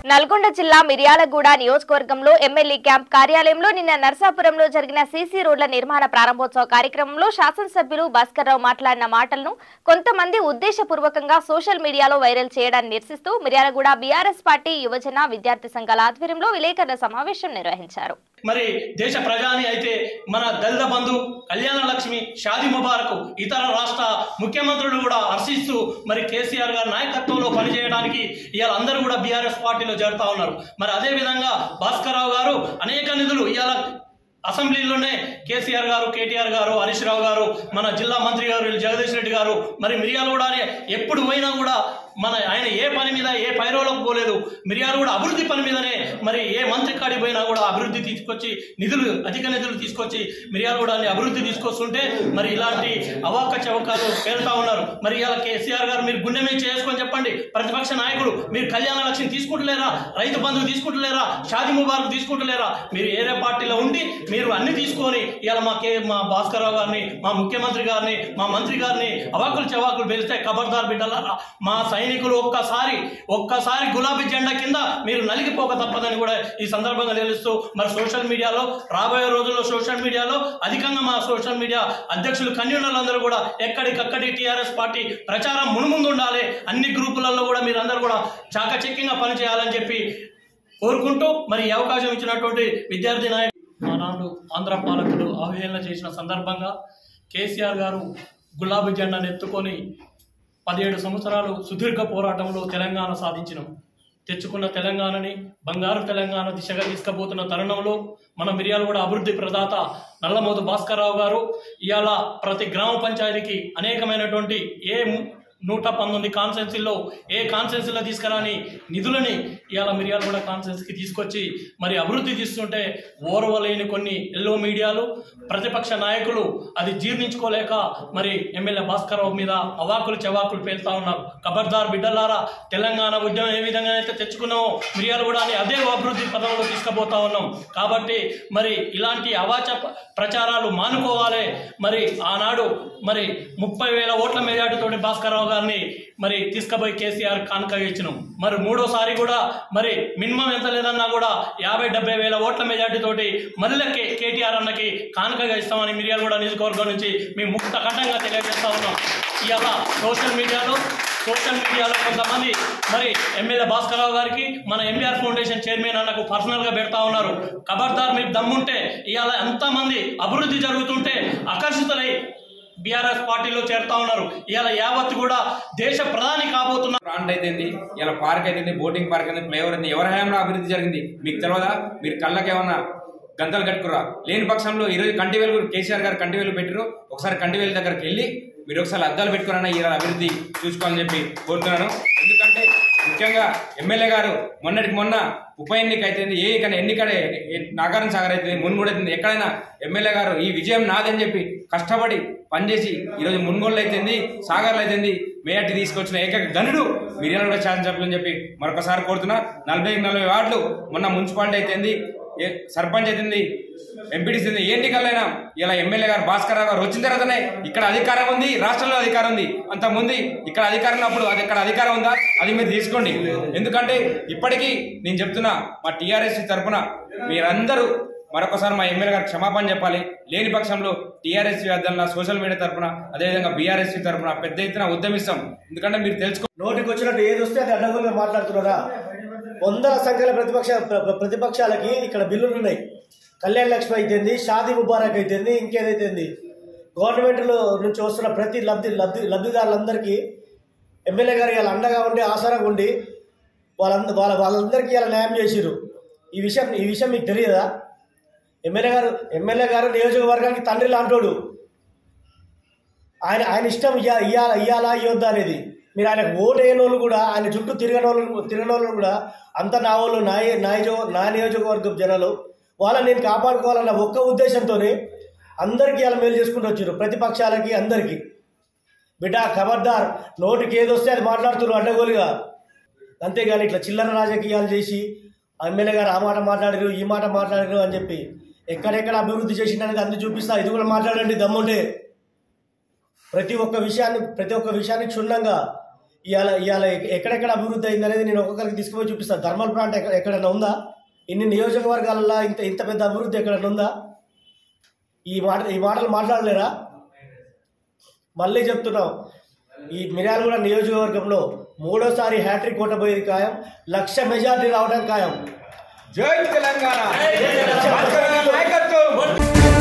నల్గొండ జిల్లా మిర్యాలగూడ నియోజకవర్గంలో MLA camp కార్యాలయంలో నిన్న నర్సాపురంలో జరిగిన సీసీ రోడ్ల నిర్మాణ ప్రారంభోత్సవ కార్యక్రమంలో శాసనసభ్యులు భాస్కర్రావు మాట్లాడిన మాటలను కొంతమంది ఉద్దేశపూర్వకంగా సోషల్ మీడియాలో వైరల్ చేయడాన్ని నిరసిస్తూ మిర్యాలగూడ బీఆర్ఎస్ పార్టీ యువజన విద్యార్థి సంఘాల ఆధ్వర్యంలో విలేకరుల సమావేశం నిర్వహించారు మరి దేశ ప్రజాని అయితే మన దళిత బంధు కళ్యాణ లక్ష్మి షాది ముబారక్ ఇతర రాష్ట్ర ముఖ్యమంత్రులు కూడా హర్షిస్తూ మరి కేసీఆర్ గారి నాయకత్వంలో పనిచేయడానికి ఇవాళ అందరూ కూడా బీఆర్ఎస్ పార్టీలో చేరుతా ఉన్నారు మరి అదే విధంగా భాస్కర్రావు గారు అనేక నిధులు ఇవాళ అసెంబ్లీలోనే కేసీఆర్ గారు కేటీఆర్ గారు హరీష్ రావు గారు మన జిల్లా మంత్రి గారు వీళ్ళు జగదీష్ రెడ్డి గారు మరి మిరియాలు కూడా ఎప్పుడు పోయినా కూడా మన ఆయన ఏ పని మీద ఏ పైరోలకు పోలేదు మిరియాలు కూడా అభివృద్ధి పని మీదనే మరి ఏ మంత్రి కాడికి పోయినా కూడా అభివృద్ధి తీసుకొచ్చి నిధులు అధిక నిధులు తీసుకొచ్చి మిరియాలు కూడా అభివృద్ధి తీసుకొస్తుంటే మరి ఇలాంటి అవాక చవకాలు పేరుతా ఉన్నారు మరి ఇలా కేసీఆర్ గారు మీరు గుండె మీద చేసుకొని చెప్పండి ప్రతిపక్ష నాయకులు మీరు కళ్యాణ లక్ష్యం తీసుకుంటలేరా రైతు బంధువు తీసుకుంటలేరా షాది ముబారక్ తీసుకుంటలేరా మీరు ఏరే పార్టీలో ఉండి మీరు అన్ని తీసుకొని ఇలా మా కే మా భాస్కర్ రావు గారిని మా ముఖ్యమంత్రి గారిని మా మంత్రి గారిని అవాకులు చవాకులు పెరిస్తే ఖబర్దార్ బిడ్డలారా మా సైనికులు ఒక్కసారి ఒక్కసారి గులాబీ జెండా కింద మీరు నలిగిపోక తప్పదని కూడా ఈ సందర్భంగా తెలుస్తూ మరి సోషల్ మీడియాలో రాబోయే రోజుల్లో సోషల్ మీడియాలో అధికంగా మా సోషల్ మీడియా అధ్యక్షులు కన్వీనర్లందరూ కూడా ఎక్కడికక్కడి టీఆర్ఎస్ పార్టీ ప్రచారం మునుముందు ఉండాలి అన్ని గ్రూపులలో కూడా మీరందరూ కూడా చాకచక్యంగా పనిచేయాలని చెప్పి కోరుకుంటూ మరి ఈ అవకాశం ఇచ్చినటువంటి విద్యార్థి నాయకులు ఆనాడు ఆంధ్ర పాలకులు అవహేళన చేసిన సందర్భంగా కేసీఆర్ గారు గులాబీ జెండాను ఎత్తుకొని పదిహేడు సంవత్సరాలు సుదీర్ఘ పోరాటంలో తెలంగాణ సాధించినాం తెచ్చుకున్న తెలంగాణని బంగారు తెలంగాణ దిశగా తీసుకుపోతున్న తరుణంలో మన మిరియాలు కూడా అభివృద్ధి ప్రదాత నల్లమోతు భాస్కర్రావు గారు ఇవాళ ప్రతి గ్రామ పంచాయతీకి అనేకమైనటువంటి ఏ ము- నూట పంతొమ్మిది కాన్సెన్సీల్లో ఏ కాన్సెన్సీలో తీసుకురాని నిధులని ఇవాళ మిరియాలు కూడా కాన్సెన్స్కి తీసుకొచ్చి మరి అభివృద్ధి తీస్తుంటే ఓర్వలేని కొన్ని ఎల్లో మీడియాలు ప్రతిపక్ష నాయకులు అది జీర్ణించుకోలేక మరి ఎమ్మెల్యే భాస్కర్రావు మీద అవాకులు చవాకులు పేలుతా ఉన్నారు ఖబర్దార్ బిడ్డలారా తెలంగాణ ఉద్యమం ఏ విధంగా అయితే తెచ్చుకున్నామో మిరియాలు కూడా అని అదే అభివృద్ధి పదంలో తీసుకుపోతా ఉన్నాం కాబట్టి మరి ఇలాంటి అవాచ ప- ప్రచారాలు మానుకోవాలి మరి ఆనాడు మరి ముప్పై వేల ఓట్ల మెజార్టీతోటి భాస్కర్రావు గారిని మరి తీసుకుపోయి కేసీఆర్ కానుకగా ఇచ్చినాం మరి మూడోసారి కూడా మరి మినిమం ఎంత లేదన్నా కూడా యాభై డెబ్బై వేల ఓట్ల మెజార్టీ తోటి మళ్ళీ కే- కేటీఆర్ అన్నకి కానుకగా ఇస్తామని మిర్యాల కూడా నియోజకవర్గం నుంచి మేము ముక్త ఖండంగా తెలియజేస్తా ఉన్నాం ఇవాళ సోషల్ మీడియాలో సోషల్ మీడియాలో కొంతమంది మరి ఎమ్మెల్యే భాస్కరరావు గారికి మన ఎంబీఆర్ ఫౌండేషన్ చైర్మన్ అన్నకు పర్సనల్ గా పెడతా ఉన్నారు ఖబర్దార్ మీకు దమ్ముంటే ఇవాళ ఎంతమంది అభివృద్ధి జరుగుతుంటే ఆకర్షితులై బీఆర్ఎస్ పార్టీలో చేరుతా ఉన్నారు ఇవాళ యావత్ కూడా దేశ ప్రధాని కాబోతున్నారు ప్రాంట్ అయితేంది ఇలా పార్క్ అయితేంది బోటింగ్ పార్క్ అయింది ఫ్లైఓవర్ అయింది ఎవరి హయాంలో అభివృద్ధి జరిగింది మీకు తెలియదా మీరు కళ్ళకి ఏమన్నా గంతలు కట్టుకురా లేని పక్షంలో ఈరోజు కంటివేలు కూడా కేసీఆర్ గారు కంటివేలు పెట్టారు ఒకసారి కంటివేలు దగ్గరికి వెళ్ళి మీరు ఒకసారి అద్దాలు పెట్టుకున్నా ఈ అభివృద్ధి చూసుకోవాలని చెప్పి కోరుతున్నాను ఎందుకంటే ముఖ్యంగా ఎమ్మెల్యే గారు మొన్నటికి మొన్న ఉప ఎన్నిక అయితేంది ఏ ఇక్కడ ఎన్నిక నాగారం సాగర్ అయితే మున్గోడు అవుతుంది ఎక్కడైనా ఎమ్మెల్యే గారు ఈ విజయం నాదని చెప్పి కష్టపడి పనిచేసి ఈరోజు మున్గోళ్ళు అయితేంది సాగర్లు అయితేంది మేయట్టి తీసుకొచ్చిన ఏకైక గనుడు మిర్యాల కూడా శాసనసభ్యులు చెప్పి మరొకసారి కోరుతున్నా నలభై నలభై వార్డులు మొన్న మున్సిపాలిటీ అయితేంది ఏ సర్పంచ్ అయితేంది ఎంపీటీసీ అయింది ఏ ఎన్నికలైనా ఇలా ఎమ్మెల్యే గారు భాస్కర్ రావు గారు వచ్చిన తర్వాతనే ఇక్కడ అధికారం ఉంది రాష్ట్రంలో అధికారం ఉంది అంత ముందు ఇక్కడ అధికారం ఉన్నప్పుడు అది ఇక్కడ అధికారం ఉందా అది మీరు తీసుకోండి ఎందుకంటే ఇప్పటికీ నేను చెప్తున్నా మా టీఆర్ఎస్ తరఫున మీరందరూ మరొకసారి మా ఎమ్మెల్యే గారు క్షమాపణ చెప్పాలి లేని పక్షంలో టీఆర్ఎస్ అద్దల్లా సోషల్ మీడియా తరఫున అదేవిధంగా బీఆర్ఎస్ తరఫున పెద్ద ఎత్తున ఉద్యమిస్తాం ఎందుకంటే మీరు తెలుసుకో నోటికి వచ్చినట్టు ఏది వస్తే అది అడ్డగోలుగా మాట్లాడుతున్నారా వందల సంఖ్యల ప్రతిపక్ష ప్ర- ప్ర- ప్రతిపక్షాలకి ఇక్కడ బిల్లులు ఉన్నాయి కళ్యాణ్ లక్ష్మి అయితేంది షాదీ ముబారక్ అయితేంది ఇంకేదైతేంది గవర్నమెంట్లో నుంచి వస్తున్న ప్రతి లబ్ధి లబ్ధి లబ్ధిదారులందరికీ ఎమ్మెల్యే గారు ఇలా అండగా ఉండి ఆసరాగా ఉండి వాళ్ళంద వాళ్ళ వాళ్ళందరికీ ఇలా న్యాయం చేసిరు ఈ విషయం ఈ విషయం మీకు తెలియదా ఎమ్మెల్యే గారు ఎమ్మెల్యే గారు నియోజకవర్గానికి తండ్రి లాంటోడు ఆయన ఆయన ఇష్టం ఇయ్య- ఇయ్యాల ఇయ్యాలా ఇవ్వద్దా అనేది మీరు ఆయనకు ఓటు వేయని వాళ్ళు కూడా ఆయన చుట్టూ తిరగని వాళ్ళు తిరగని వాళ్ళు కూడా అంత నా వాళ్ళు నా ఏ- నా నియోజక నా నియోజకవర్గం జనాలు వాళ్ళని నేను కాపాడుకోవాలన్న ఒక్క ఉద్దేశంతోనే అందరికీ అలా మేలు చేసుకుంటూ వచ్చారు ప్రతిపక్షాలకి అందరికీ బిడ్డ ఖబర్దార్ నోటికి ఏది వస్తే అది మాట్లాడుతున్నారు అడ్డగోలుగా అంతేగాని ఇట్లా చిల్లర రాజకీయాలు చేసి ఎమ్మెల్యే గారు ఆ మాట మాట్లాడారు ఈ మాట మాట్లాడారు అని చెప్పి ఎక్కడెక్కడ అభివృద్ధి చేసిందనేది అన్ని చూపిస్తా ఇది కూడా మాట్లాడండి దమ్ముంటే ప్రతి ఒక్క విషయాన్ని ప్రతి ఒక్క విషయాన్ని క్షుణ్ణంగా ఇవాళ ఇవాళ ఎక్క- ఎక్కడెక్కడ అభివృద్ధి అయింది అనేది నేను ఒక్కొక్కరికి తీసుకుపోయి చూపిస్తాను థర్మల్ ప్లాంట్ ఎక్కడ ఎక్కడైనా ఉందా ఇన్ని నియోజకవర్గాలలో ఇంత ఇంత పెద్ద అభివృద్ధి ఎక్కడైనా ఉందా ఈ మాట ఈ మాటలు మాట్లాడలేరా మళ్ళీ చెప్తున్నాం ఈ మిర్యాలగూడ నియోజకవర్గంలో మూడోసారి హ్యాట్రిక్ కొట్టబోయేది ఖాయం లక్ష మెజార్టీ రావడం ఖాయం జై తెలంగాణ భాస్కర్ గారి నాయకత్వం